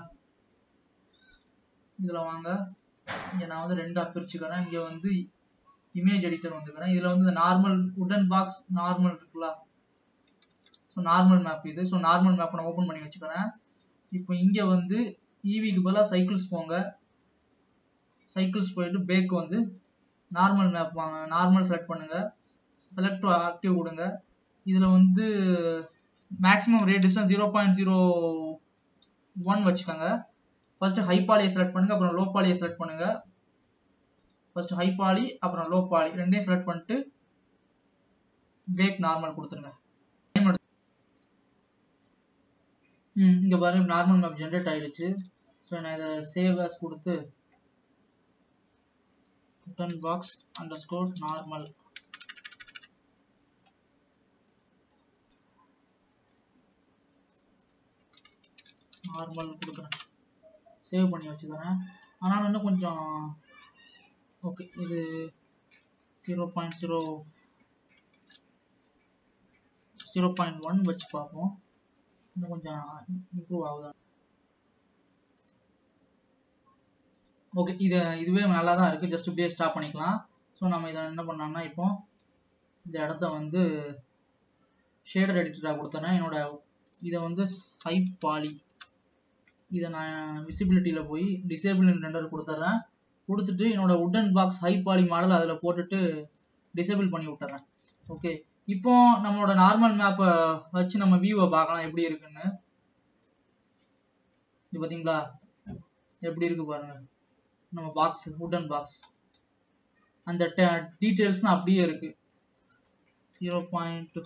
A: இதில் வாங்க இங்கே நான் வந்து ரெண்டாக பிரிச்சுக்கிறேன் இங்கே வந்து இமேஜ் எடிட்டர் வந்துக்கிறேன் இதில் வந்து இந்த நார்மல் உடன் பாக்ஸ் நார்மல் இருக்குல்ல ஸோ நார்மல் மேப் இது ஸோ நார்மல் மேப்பை நான் ஓப்பன் பண்ணி வச்சுக்கிறேன் இப்போ இங்கே வந்து ஈவிக்கு பதிலாக சைக்கிள்ஸ் போங்க சைக்கிள்ஸ் போயிட்டு பேக் வந்து நார்மல் மேப் வாங்க நார்மல் செலக்ட் பண்ணுங்க செலக்ட் ஆக்டிவ் கொடுங்க இதில் வந்து maximum ray distance zero point zero one வச்சுக்கோங்க ஃபர்ஸ்ட் ஹை பாலியை செலக்ட் பண்ணுங்க அப்புறம் லோ பாலியை செலக்ட் பண்ணுங்க ஃபர்ஸ்ட் ஹை பாலி அப்புறம் லோ பாலி ரெண்டையும் செலக்ட் பண்ணிட்டு பேக் நார்மல் கொடுத்துருங்க ம் இங்கே பாருங்க நார்மல் மேப் ஜென்ரேட் ஆயிடுச்சு ஸோ நான் இதை சேவ் ஆஸ் கொடுத்து wooden box underscore normal normal கொடுக்குறேன் சேவ் பண்ணி வச்சுக்கிறேன் ஆனால் இன்னும் கொஞ்சம் ஓகே இது zero point zero zero point one வச்சு பார்ப்போம் இன்னும் கொஞ்சம் இம்ப்ரூவ் ஆகுதா ஓகே இது இதுவே நல்லா தான் இருக்குது ஜஸ்ட் இப்படியே ஸ்டாப் பண்ணிக்கலாம் ஸோ நம்ம இதை என்ன பண்ணோம்னா இப்போ இந்த இடத்த வந்து ஷேடர் எடிட்டராக கொடுத்தேன்னா என்னோட இதை வந்து ஹை பாலி இதை நான் விசிபிலிட்டியில் போய் டிசேபிள் ரெண்டர் கொடுத்துட்றேன் கொடுத்துட்டு என்னோட wooden box high poly model அதில் போட்டுட்டு டிசேபிள் பண்ணி விட்டுறேன் ஓகே இப்போ நம்மளோட நார்மல் மேப்பை வச்சு நம்ம வியூவை பார்க்கலாம் எப்படி இருக்குன்னு இது பார்த்தீங்களா எப்படி இருக்கு பாருங்க நம்ம பாக்ஸ் உட்டன் பாக்ஸ் அந்த டீட்டெயில்ஸ்லாம் அப்படியே இருக்கு ஜீரோ பாயிண்ட்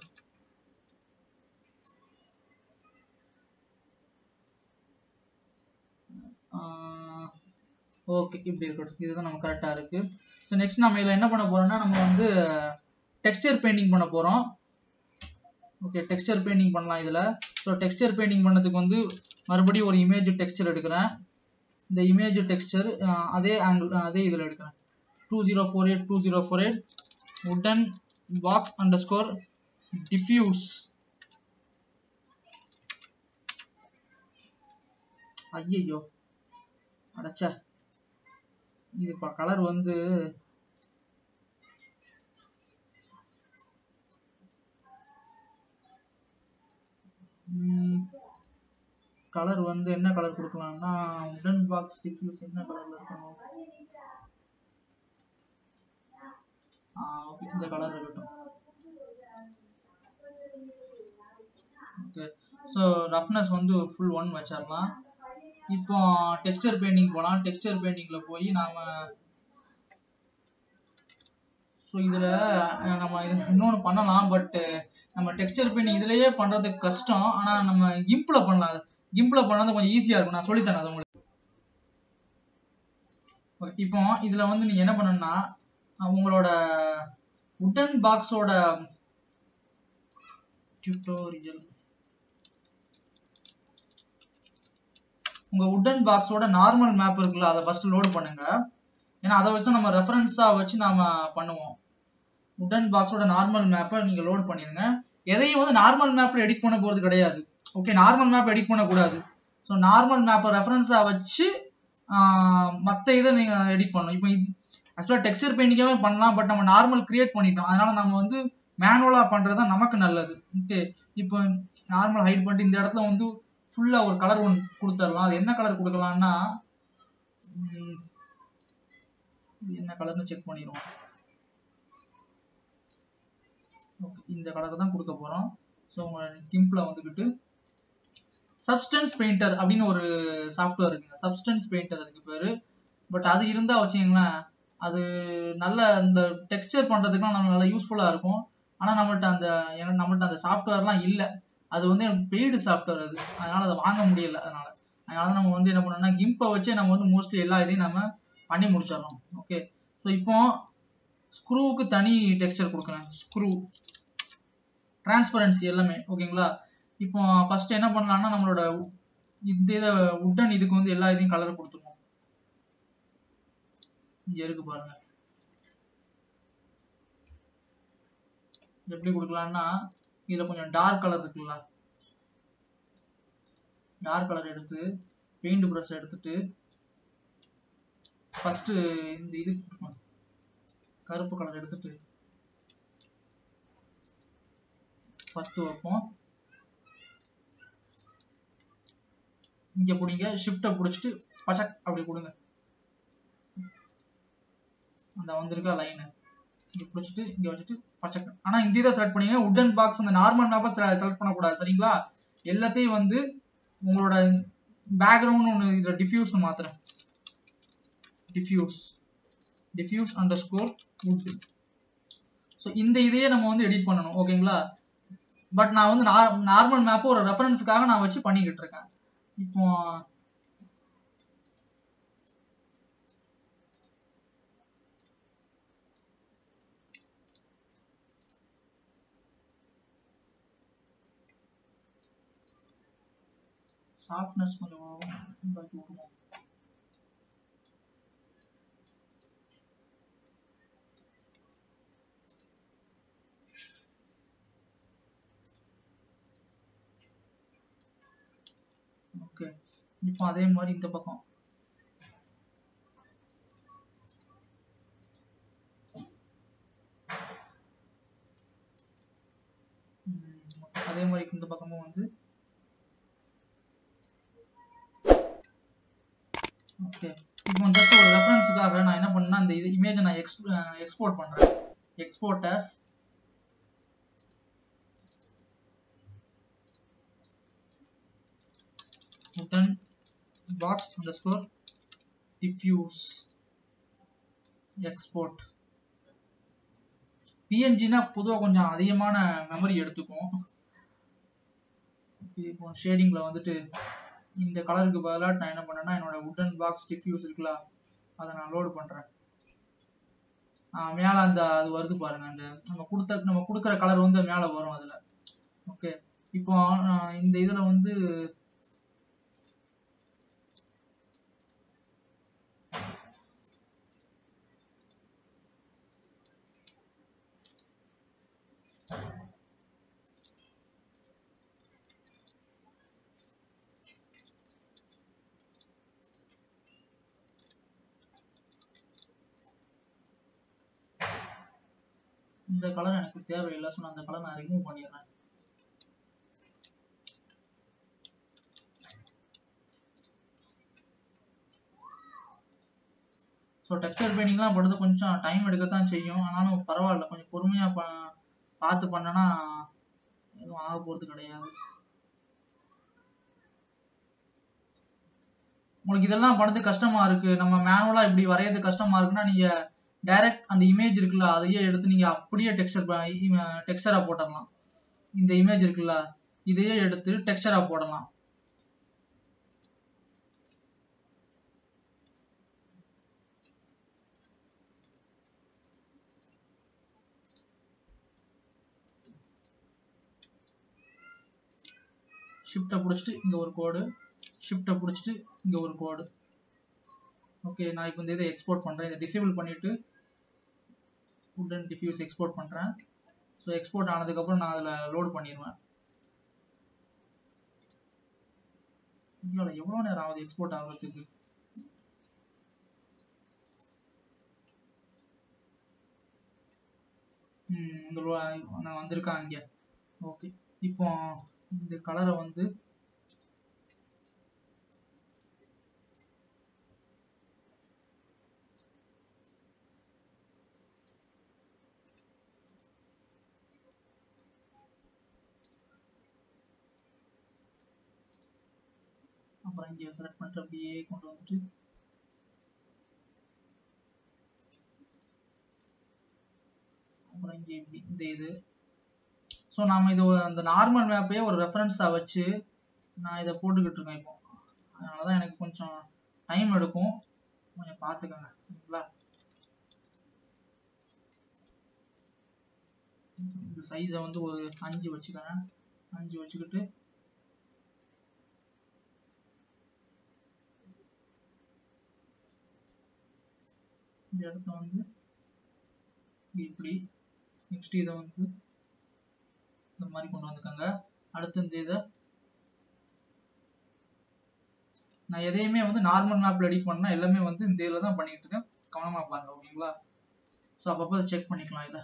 A: ஓகே இப்படி இருக்கட்டும் இதுதான் நம்ம கரெக்டாக இருக்கு ஸோ நெக்ஸ்ட் நம்ம இதில் என்ன பண்ண போறோம்னா நம்ம வந்து டெக்ஸ்டர் பெயிண்டிங் பண்ண போகிறோம் ஓகே டெக்ஸ்டர் பெயிண்டிங் பண்ணலாம் இதில் ஸோ டெக்ஸ்டர் பெயிண்டிங் பண்ணதுக்கு வந்து மறுபடியும் ஒரு இமேஜ் டெக்ஸ்டர் எடுக்கிறேன் இந்த இமேஜ் டெக்ஸ்டர் அதே ஆங்கிள் அதே இதில் எடுக்கிறேன் two zero four eight two zero four eight wooden box underscore diffuse ஐயோ அடைச்சா இது இப்போ கலர் வந்து கலர் வந்து என்ன கலர் கொடுக்கலாம்னா உடன் பாக்ஸ் டிஃப்யூஸ் என்ன கலர்ல இருக்கணும் ஓகே இந்த கலர் இருக்கட்டும் ஓகே ஸோ ரஃப்னஸ் வந்து ஃபுல் ஒன் வச்சிடலாம் இப்போ டெக்ஸ்டர் பெயிண்டிங் போகலாம் டெக்ஸ்டர் பெயிண்டிங்கில் போய் நாம் ஸோ இதில் நம்ம இது இன்னொன்று பண்ணலாம் பட் நம்ம டெக்ஸ்டர் பெயிண்டிங் இதுலேயே பண்ணுறதுக்கு கஷ்டம் ஆனால் நம்ம கிம்பில் பண்ணலாம் கிம்பில் பண்ணது கொஞ்சம் ஈஸியாக இருக்கும் நான் சொல்லித்தரேன் அது உங்களுக்கு ஓகே இப்போ இதில் வந்து நீங்கள் என்ன பண்ணணும்னா உங்களோட உட்டன் பாக்ஸோட டியூட்டோரியல் உங்க உட்டன் பாக்ஸோட நார்மல் மேப் இருக்குல்ல அதை ஃபர்ஸ்ட் லோட் பண்ணுங்க ஏன்னா அதை வச்சு நம்ம ரெஃபரன்ஸா வச்சு நாம பண்ணுவோம் உட்டன் பாக்ஸோட நார்மல் மேப்பை நீங்க லோட் பண்ணிருங்க எதையும் வந்து நார்மல் மேப்ல எடிட் பண்ண போறது கிடையாது ஓகே நார்மல் மேப் எடிட் பண்ணக்கூடாது ஸோ நார்மல் மேப்பை ரெஃபரன்ஸா வச்சு மற்ற இதை நீங்க எடிட் பண்ணணும் இப்போ ஆக்சுவலாக டெக்ஸ்டர் பெயிண்டிங்காவே பண்ணலாம் பட் நம்ம நார்மல் கிரியேட் பண்ணிட்டோம் அதனால நம்ம வந்து மேனுவலா பண்றது தான் நமக்கு நல்லது ஓகே இப்போ நார்மல் ஹைட் பண்ணிட்டு இந்த இடத்துல வந்து ஃபுல்லா ஒரு கலர் ஒன்று கொடுத்துடலாம் அது என்ன கலர் கொடுக்கலாம்னா என்ன கலர்னு செக் பண்ணிடுவோம் ஓகே இந்த கலர் தான் கொடுக்க போறோம் ஸோ உங்க கிம்பில் வந்துக்கிட்டு சப்ஸ்டன்ஸ் பெயிண்டர் அப்படின்னு ஒரு சாஃப்ட்வேர் இருக்குங்க சப்ஸ்டன்ஸ் பெயிண்டர் அதுக்கு பேரு பட் அது இருந்தா வச்சுங்களேன் அது நல்ல இந்த டெக்ஸ்டர் பண்றதுக்குலாம் நம்ம நல்லா யூஸ்ஃபுல்லா இருக்கும் ஆனா நம்மள்ட்ட அந்த ஏன்னா நம்மள்ட்ட அந்த சாஃப்ட்வேர்லாம் இல்ல அது வந்து பெய்டு சாஃப்ட்வேர் அது அதனால அதை வாங்க முடியல அதனால அதனால தான் நம்ம வந்து என்ன பண்ணோம்னா கிம்பை வச்சே நம்ம வந்து மோஸ்ட்லி எல்லா இதையும் நம்ம பண்ணி முடிச்சிடலாம் ஓகே ஸோ இப்போ ஸ்க்ரூவுக்கு தனி டெக்ஸ்சர் கொடுக்குறேன் ஸ்க்ரூ டிரான்ஸ்பரன்சி எல்லாமே ஓகேங்களா இப்போ ஃபர்ஸ்ட் என்ன பண்ணலாம்னா நம்மளோட இந்த இதை உட்டன் இதுக்கு வந்து எல்லா இதையும் கலர் கொடுத்துருவோம் இங்க இருக்கு பாருங்க எப்படி கொடுக்கலாம்னா இதுல கொஞ்சம் டார்க் கலர் இருக்குல்ல டார்க் கலர் எடுத்து பெயிண்ட் ப்ரஷ் எடுத்துட்டு ஃபர்ஸ்ட் இந்த இது கொடுக்கணும். கருப்பு கலர் எடுத்துட்டு ஃபர்ஸ்ட் வைப்போம் இங்க பிடிங்க ஷிஃப்ட்டை பிடிச்சிட்டு பச்சக் அப்படி கொடுங்க அந்த வந்திருக்கா லைனு இங்க பிடிச்சிட்டு இங்க வச்சுட்டு பச்சை ஆனா இந்த இதை செலக்ட் பண்ணீங்க உட்டன் பாக்ஸ் அந்த நார்மல் மேப்பை செலக்ட் பண்ணக்கூடாது சரிங்களா எல்லாத்தையும் வந்து உங்களோட பேக்ரவுண்ட் ஒன்று இதில் டிஃப்யூஸ் மாத்துறேன் diffuse diffuse underscore wood so இந்த இதையே நம்ம வந்து எடிட் பண்ணணும் ஓகேங்களா பட் நான் வந்து நார்மல் மேப்பை ஒரு ரெஃபரன்ஸுக்காக நான் வச்சு பண்ணிக்கிட்டு இருக்கேன் இப்போ சாஃப்ட்னஸ் கொஞ்சம் இதாக்கி விட்டுருவோம் ஓகே இப்போ அதே மாதிரி இந்த பக்கம் ம், அதே மாதிரி இந்த பக்கமும் வந்து ஓகே இப்போ ஜஸ்ட் ஒரு ரெஃபரன்ஸுக்காக நான் என்ன பண்ணேன்னா இந்த இது இமேஜை நான் எக்ஸ் எக்ஸ்போர்ட் பண்ணுறேன் export as button box underscore diffuse export பிஎன்ஜினா பொதுவாக கொஞ்சம் அதிகமான மெமரி எடுத்துக்கும் இப்போ ஷேடிங்கில் வந்துட்டு இந்த கலருக்கு பதிலாக நான் என்ன பண்ணேன்னா என்னோட உட்டன் பாக்ஸ் டிஃப்யூஸ் இருக்குல்ல அதை நான் லோடு பண்ணுறேன் மேலே அந்த அது வருது பாருங்க அந்த நம்ம கொடுத்த நம்ம கொடுக்குற கலர் வந்து மேலே வரும் அதில் ஓகே இப்போ ஆஹ் இந்த இதில் வந்து இந்த கலர் எனக்கு தேவையில்லை ஸோ நான் அந்த கலர் நான் ரிமூவ் பண்ணிடுறேன் ஸோ டெக்ஸ்டர் பெயிண்டிங்லாம் படுத்து கொஞ்சம் டைம் எடுக்கத்தான் செய்யும் ஆனாலும் பரவாயில்ல கொஞ்சம் பொறுமையாக ப பார்த்து பண்ணனா எதுவும் ஆக போகிறது கிடையாது உங்களுக்கு இதெல்லாம் படுத்து கஷ்டமா இருக்கு நம்ம மேனுவலா இப்படி வரையறது கஷ்டமா இருக்குன்னா நீங்க டைரக்ட் அந்த இமேஜ் இருக்குல்ல அதையே எடுத்து நீங்க அப்படியே டெக்ஸ்டர் டெக்ஸ்டரா போட்டுடலாம் இந்த இமேஜ் இருக்குல்ல இதையே எடுத்து டெக்ஸ்டரா போடலாம் ஷிஃப்ட்டை பிடிச்சிட்டு இங்க ஒரு கோடு ஷிஃப்ட்டை பிடிச்சிட்டு இங்க ஒரு கோடு ஓகே நான் இப்போ இந்த இதை எக்ஸ்போர்ட் பண்றேன் இதை டிசேபிள் பண்ணிட்டு உடன் டிஃப்யூஸ் எக்ஸ்போர்ட் பண்றேன் ஸோ எக்ஸ்போர்ட் ஆனதுக்கப்புறம் நான் அதில் லோட் பண்ணிடுவேன் இவ்வளோ எவ்வளோ நேரம் ஆகுது எக்ஸ்போர்ட் ஆகிறதுக்கு ம் இந்த லோ- நான் வந்திருக்கான் இங்கே ஓகே இப்போ இந்த கலரை வந்து அப்புறம் இங்கே செலக்ட் பண்ணிட்டு அப்படியே கொண்டு வந்துட்டு அப்புறம் இங்கே இப்படி இந்த இது ஸோ நாம இது ஒரு- அந்த நார்மல் மேப்பையே ஒரு ரெஃபரன்ஸாக வச்சு நான் இதை போட்டுக்கிட்டு இருக்கேன் இப்போ அதனால தான் எனக்கு கொஞ்சம் டைம் எடுக்கும் கொஞ்சம் பார்த்துக்கோங்க சரிங்களா இந்த சைஸை வந்து ஒரு அஞ்சு வச்சுக்கிறேன் அஞ்சு வச்சுக்கிட்டு இந்த இடத்த வந்து இப்படி நெக்ஸ்ட் இதை வந்து இந்த மாதிரி கொண்டு வந்துக்கோங்க அடுத்து இந்த இதை நான் எதையுமே வந்து நார்மல் மேப்ல எடிட் பண்ணா எல்லாமே வந்து இந்த இதில் தான் பண்ணிட்டு இருக்கேன் கவனமா பாருங்க ஓகேங்களா ஸோ அப்பப்போ செக் பண்ணிக்கலாம் இதை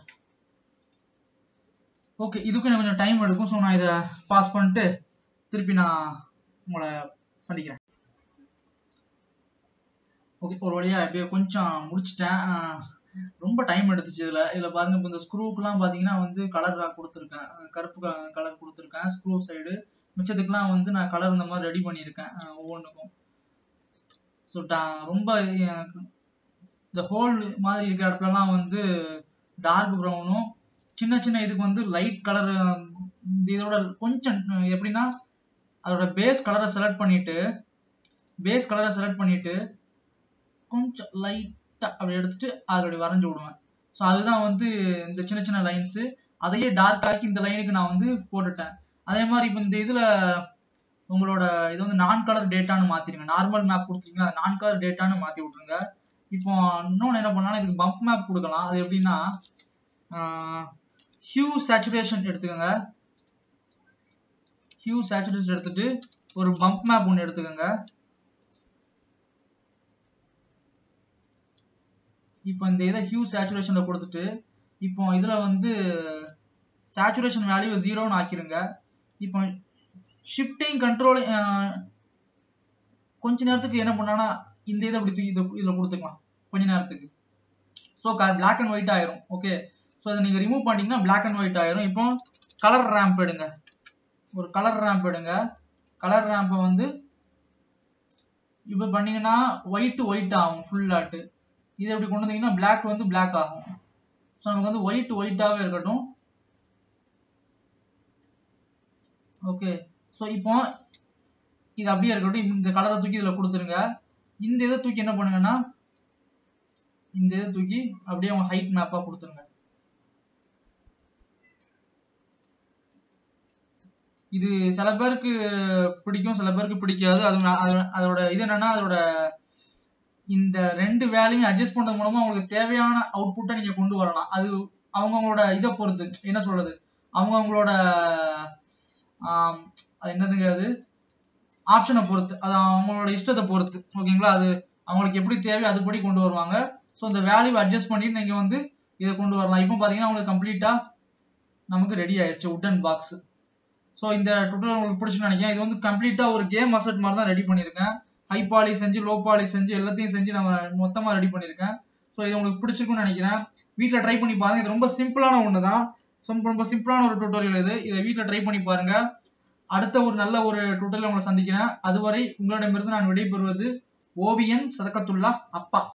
A: ஓகே இதுக்கும் எனக்கு கொஞ்சம் டைம் எடுக்கும் ஸோ நான் இதை பாஸ் பண்ணிட்டு திருப்பி நான் உங்களை சந்திக்கிறேன் ஓகே ஒரு வழியா எப்படியோ கொஞ்சம் முடிச்சிட்டேன் ஆஹ் ரொம்ப டைம் எடுத்துச்சு இதுல இதுல பாருங்க இப்போ இந்த ஸ்க்ரூக்கெல்லாம் பாத்தீங்கன்னா வந்து கலர் கொடுத்துருக்கேன் அஹ் கருப்பு கலர் கொடுத்துருக்கேன் ஸ்க்ரூ சைடு மிச்சத்துக்குலாம் வந்து நான் கலர் இந்த மாதிரி ரெடி பண்ணியிருக்கேன் அஹ் ஒவ்வொன்றுக்கும் ஸோ ரொம்ப எனக்கு இந்த ஹோல் மாதிரி இருக்கிற இடத்துலலாம் வந்து டார்க் ப்ரௌனும் சின்ன சின்ன இதுக்கு வந்து லைட் கலர் இதோட கொஞ்சம் அஹ் எப்படின்னா அதோட பேஸ் கலரை செலக்ட் பண்ணிட்டு பேஸ் கலரை செலக்ட் பண்ணிட்டு கொஞ்சம் லைட்டா அப்படி எடுத்துட்டு அதோட வரைஞ்சு விடுவேன் ஸோ அதுதான் வந்து இந்த சின்ன சின்ன லைன்ஸ் அதையே டார்க் ஆக்கி இந்த லைனுக்கு நான் வந்து போட்டுட்டேன் அதே மாதிரி இப்போ இந்த இதுல உங்களோட இது வந்து நான் கலர் டேட்டான்னு மாத்திருங்க நார்மல் மேப் கொடுத்துருக்கீங்க அதை நான் கலர் டேட்டான்னு மாத்தி விட்டுருங்க இப்போ இன்னொன்று என்ன பண்ணலாம் இதுக்கு பம்ப் மேப் கொடுக்கலாம் அது எப்படின்னா ஹியூ சேச்சுரேஷன் எடுத்துக்கோங்க ஹியூ சேச்சுரேஷன் எடுத்துட்டு ஒரு பம்ப் மேப் ஒன்று எடுத்துக்கோங்க இப்போ இந்த இதை ஹியூ சேச்சுரேஷன்ல கொடுத்துட்டு இப்போ இதுல வந்து சேச்சுரேஷன் வேல்யூ ஜீரோன்னு ஆக்கிருங்க இப்போ ஷிஃப்டிங் கண்ட்ரோல் கொஞ்ச நேரத்துக்கு என்ன பண்ணானா இந்த இதை அப்படி தூக்கி இதை- இதுல கொடுத்துக்கலாம் கொஞ்ச நேரத்துக்கு ஸோ பிளாக் அண்ட் ஒயிட் ஆயிரும் ஓகே ஸோ அதை நீங்க ரிமூவ் பண்ணிட்டீங்கன்னா பிளாக் அண்ட் ஒயிட் ஆயிரும் இப்போ கலர் ரேம்ப் எடுங்க ஒரு கலர் ரேம்ப் எடுங்க கலர் ரேம்பை வந்து இப்போ பண்ணீங்கன்னா ஒயிட் ஒயிட் ஆகும் ஃபுல்லாட்டு இது எப்படி கொண்டு வந்தீங்கன்னா Black வந்து Black ஆகும் ஸோ நமக்கு வந்து ஒயிட் ஒயிட்டாகவே இருக்கட்டும் ஓகே ஸோ இப்போ இது அப்படியே இருக்கட்டும் இந்த கலரை தூக்கி இதில் கொடுத்துருங்க இந்த இதை தூக்கி என்ன பண்ணுங்கன்னா இந்த இதை தூக்கி அப்படியே உங்க ஹைட் மேப்பாக கொடுத்துருங்க இது சில பேருக்கு பிடிக்கும் சில பேருக்கு பிடிக்காது அது நான் அது- அதோட இது என்னன்னா அதோட இந்த ரெண்டு வேலையும் அட்ஜஸ்ட் பண்றது மூலமா உங்களுக்கு தேவையான அவுட்புட்டை நீங்க கொண்டு வரலாம் அது அவங்கவங்களோட இதை பொறுத்து என்ன சொல்றது அவங்கவங்களோட ஆம், அது என்னதுங்க அது ஆப்ஷனை பொறுத்து அது அவங்களோட இஷ்டத்தை பொறுத்து ஓகேங்களா அது அவங்களுக்கு எப்படி தேவையோ அதுபடி கொண்டு வருவாங்க ஸோ இந்த வேல்யூ அட்ஜஸ்ட் பண்ணிட்டு நீங்க வந்து இதை கொண்டு வரலாம் இப்போ பாத்தீங்கன்னா உங்களுக்கு கம்ப்ளீட்டா நமக்கு ரெடி ஆயிருச்சு உட்டன் பாக்ஸ் ஸோ இந்த டுட்டோரியல் உங்களுக்கு பிடிச்சுன்னு நினைக்கிறேன் இது வந்து கம்ப்ளீட்டா ஒரு கேம் அசெட் மாதிரி தான் ரெடி பண்ணியிருக்கேன் ஹை பாலி செஞ்சு லோ பாலி செஞ்சு எல்லாத்தையும் செஞ்சு நம்ம மொத்தமா ரெடி பண்ணியிருக்கேன் ஸோ இது உங்களுக்கு பிடிச்சிருக்கும்னு நினைக்கிறேன் வீட்டில் ட்ரை பண்ணி பாருங்க இது ரொம்ப சிம்பிளான ஒன்று தான் ரொம்ப சிம்பிளான ஒரு டுட்டோரியல் இது இதை வீட்டில் ட்ரை பண்ணி பாருங்க அடுத்த ஒரு நல்ல ஒரு டுட்டோரியல் உங்களை சந்திக்கிறேன் அதுவரை உங்களிடமிருந்து நான் விடைபெறுவது ஓவியன் சதகத்துல்லா அப்பா